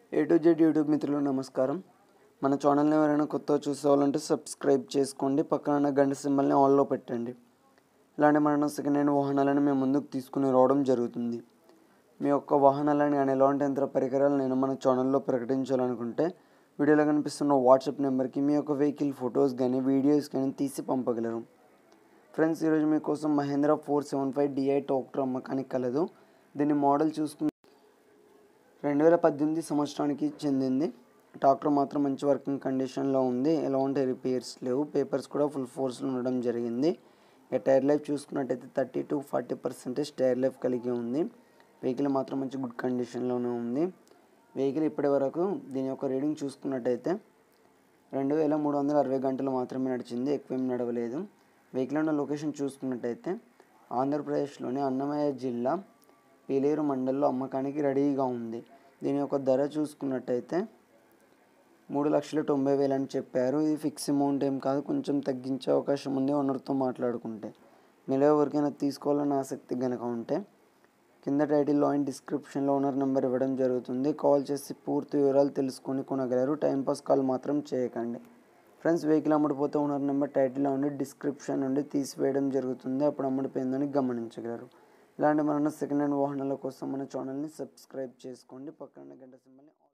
A to Z YouTube మిత్రులు నమస్కారం మన ఛానల్ని ఎవరైనా కొత్తగా చూసేవాళ్ళంటే సబ్స్క్రైబ్ చేసుకోండి పక్కన ఉన్న గంట సింబల్ని ఆన్లో పెట్టండి ఇలాంటి మన సెకండ్ హ్యాండ్ వాహనాలను మేము ముందుకు తీసుకుని రావడం జరుగుతుంది మీ యొక్క వాహనాలని కానీ ఎలాంటి యంత్ర పరికరాలు నేను మన ఛానల్లో ప్రకటించాలనుకుంటే వీడియోలో కనిపిస్తున్న వాట్సాప్ నెంబర్కి మీ యొక్క వెహికల్ ఫొటోస్ కానీ వీడియోస్ కానీ తీసి పంపగలరు ఫ్రెండ్స్ ఈరోజు మీకోసం Mahindra four seven five DI tractor అమ్మకానికి కలదు దీని మోడల్ చూసుకుంటే రెండు వేల పద్దెనిమిది సంవత్సరానికి చెందింది ట్రాక్టర్ మాత్రం మంచి వర్కింగ్ కండిషన్లో ఉంది ఎలాంటి రిపేర్స్ లేవు పేపర్స్ కూడా ఫుల్ ఫోర్స్లో ఉండడం జరిగింది ఇక టైర్ లైఫ్ చూసుకున్నట్టయితే thirty to forty percentage tyre life కలిగి ఉంది వెహికల్ మాత్రం మంచి గుడ్ కండిషన్లోనే ఉంది వెహికల్ ఇప్పటి వరకు దీని యొక్క రీడింగ్ చూసుకున్నట్టయితే రెండు వేల మూడు వందల అరవై గంటలు మాత్రమే నడిచింది ఎక్కువేం నడవలేదు వెహికల్ ఉన్న లొకేషన్ చూసుకున్నట్టయితే ఆంధ్రప్రదేశ్లోని అన్నమయ్య జిల్లా పీలేరు మండల్లో అమ్మకానికి రెడీగా ఉంది దీని యొక్క ధర చూసుకున్నట్టయితే మూడు లక్షల తొంభై వేలు అని చెప్పారు ఇది ఫిక్స్ అమౌంట్ ఏం కాదు కొంచెం తగ్గించే అవకాశం ఉంది ఓనర్తో మాట్లాడుకుంటే మీలో ఎవరికైనా తీసుకోవాలని ఆసక్తి కనుక ఉంటే కింద టైటిల్లో అండ్ డిస్క్రిప్షన్లో ఓనర్ నెంబర్ ఇవ్వడం జరుగుతుంది కాల్ చేసి పూర్తి వివరాలు తెలుసుకొని కొనగలరు టైంపాస్ కాల్ మాత్రం చేయకండి ఫ్రెండ్స్ వెహికల్ అమ్ముడిపోతే ఓనర్ నెంబర్ టైటిల్లో ఉండి డిస్క్రిప్షన్ నుండి తీసివేయడం జరుగుతుంది అప్పుడు అమ్ముడిపోయిందని గమనించగలరు ఇలాంటి మన సెకండ్ హ్యాండ్ వాహనాల కోసం మన ఛానల్ని సబ్స్క్రైబ్ చేసుకోండి పక్కన గంట సింబల్ని